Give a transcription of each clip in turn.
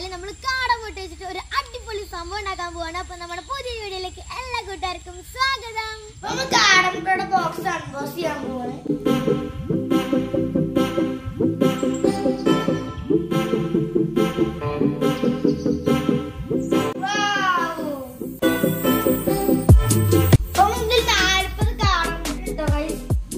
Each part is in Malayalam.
നമ്മൾ കാട മുട്ട വെച്ചിട്ട് ഒരു അടിപൊളി സംഭവം ഉണ്ടാക്കാൻ പോവാണ് അപ്പൊ നമ്മുടെ പുതിയ വീഡിയോയിലേക്ക് എല്ലാ കൂട്ടുകാർക്കും സ്വാഗതം നമുക്ക് ആടമുട്ടയുടെ ബോക്സ് അൺബോക്സ് ചെയ്യാൻ പോവാണ് Wow. അപ്പം ഇതിൽ നാല്പത് കാടമുട്ട guys.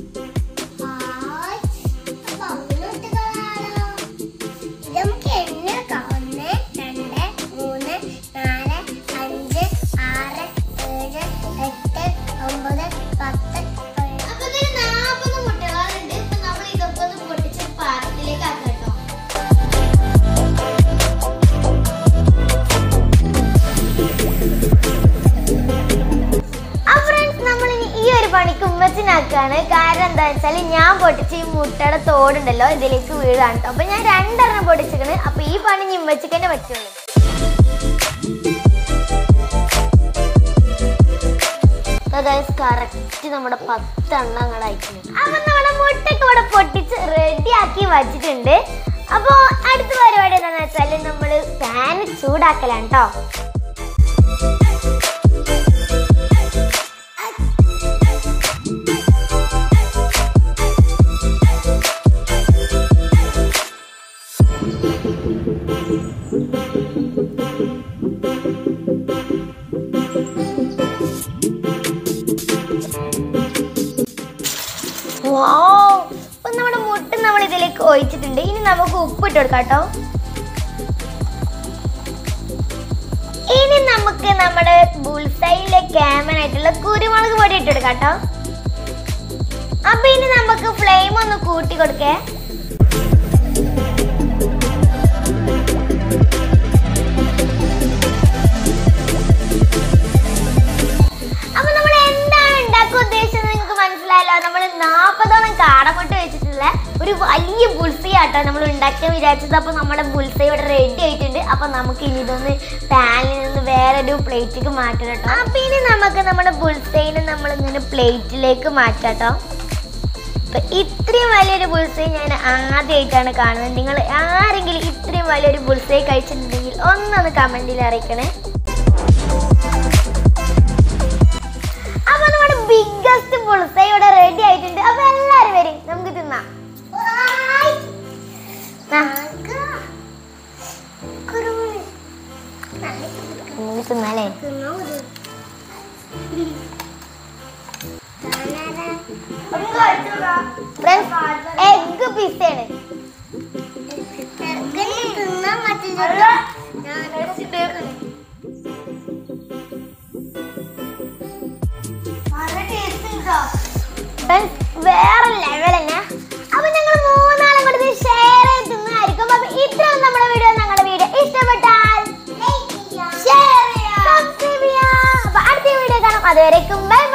നമുക്ക് എണ്ണ ഒന്ന് രണ്ട് മൂന്ന് നാല് അഞ്ച് ആറ് ഏഴ് എട്ട് ഒമ്പത് പത്ത് അപ്പൊ ഇതിൽ നാപ്പത് മുട്ടകളുണ്ട് ഇപ്പൊ നമ്മൾ ഇതൊക്കെ ഒന്ന് പൊട്ടിച്ച് പാത്രത്തിലേക്ക് ആക്കാം കേട്ടോ ഫ്രണ്ട്സ് നമ്മൾ ഇനി ഈ ഒരു പണിക്ക് ഉമ്മച്ചിനാക്കാണ് കാരണം എന്താ വെച്ചാൽ ഞാൻ പൊട്ടിച്ച് ഈ മുട്ടയുടെ തോടുണ്ടല്ലോ ഇതിലേക്ക് വീഴാണ് ട്ടോ. അപ്പൊ ഞാൻ രണ്ടെണ്ണം പൊട്ടിച്ചിക്കണ് അപ്പൊ ഈ പണി ഇനി ഉമ്മച്ചിക്ക് തന്നെ പറ്റുള്ളൂ കറക്റ്റ് നമ്മുടെ പത്തെണ്ണങ്ങളായിട്ടുണ്ട് അപ്പൊ നമ്മുടെ മുട്ടൊക്കെ ഇവിടെ പൊട്ടിച്ച് റെഡിയാക്കി വച്ചിട്ടുണ്ട് അപ്പൊ അടുത്ത പരിപാടി എന്താണെന്ന് വെച്ചാൽ നമ്മൾ പാൻ ചൂടാക്കലാണ് കേട്ടോ Wow! അപ്പൊ നമ്മുടെ മുട്ട നമ്മൾ ഇതിലേക്ക് ഒഴിച്ചിട്ടുണ്ട് ഇനി നമുക്ക് ഉപ്പിട്ട് കൊടുക്കാം കേട്ടോ ഇനി നമുക്ക് നമ്മുടെ ബുൾസൈയിലെ ക്യാമൻ ആയിട്ടുള്ള കുരുമുളക് പൊടി ഇട്ട് കൊടുക്കാം കേട്ടോ അപ്പൊ ഇനി നമുക്ക് ഫ്ലെയിം ഒന്ന് കൂട്ടി കൊടുക്കേ അപ്പൊ നമ്മൾ എന്താണ് ഉണ്ടാക്കാൻ ഉദ്ദേശിച്ചത് നിങ്ങൾക്ക് മനസ്സിലായല്ലോ നമ്മൾ നാൽപ്പതോളം കാടമുട്ട വെച്ചിട്ടുള്ള ഒരു വലിയ ബുൾസൈ ആട്ടോ നമ്മൾ ഉണ്ടാക്കാൻ വിചാരിച്ചത് അപ്പൊ നമ്മുടെ ബുൾസൈ ഇവിടെ റെഡി ആയിട്ടുണ്ട് അപ്പൊ നമുക്ക് ഇനി ഇതൊന്ന് പാനിൽ നിന്ന് വേറൊരു പ്ലേറ്റിലേക്ക് മാറ്റണം കേട്ടോ അപ്പൊ ഇനി നമുക്ക് നമ്മുടെ ബുൾസൈനെ നമ്മൾ ഇങ്ങനെ പ്ലേറ്റിലേക്ക് മാറ്റാം കേട്ടോ അപ്പൊ ഇത്രയും വലിയൊരു ബുൾസൈ ഞാൻ ആദ്യമായിട്ടാണ് കാണുന്നത് നിങ്ങൾ ആരെങ്കിലും ഇത്രയും വലിയൊരു ബുൾസൈ കഴിച്ചിട്ടുണ്ടെങ്കിൽ ഒന്നൊന്ന് കമന്റിൽ അറിയിക്കണേ അപ്പൊ നമ്മുടെ ബിഗ്ഗസ്റ്റ് ബുൾസൈ ഇവിടെ റെഡി ആയിട്ടുണ്ട് അപ്പൊ എല്ലാരും വരും നമുക്ക് തിന്നാം ആ, നമുക്ക് തിന്നാലേ എഗ് പിസ്സയാണ് Friends, വേറെ ലെവൽ തന്നെ അപ്പൊ ഞങ്ങൾ മൂന്നാളും കൂടി ഷെയർ ചെയ്ത് തിന്നായിരിക്കും അപ്പൊ ഇത്രയും നമ്മുടെ വീഡിയോ ഞങ്ങളുടെ വീഡിയോ ഇഷ്ടപ്പെട്ടാൽ ഷെയർ ചെയ്യാം സബ്സ്ക്രൈബ് ചെയ്യാം അപ്പൊ അടുത്ത വീഡിയോ കാണാം അതുവരേക്കും ബൈ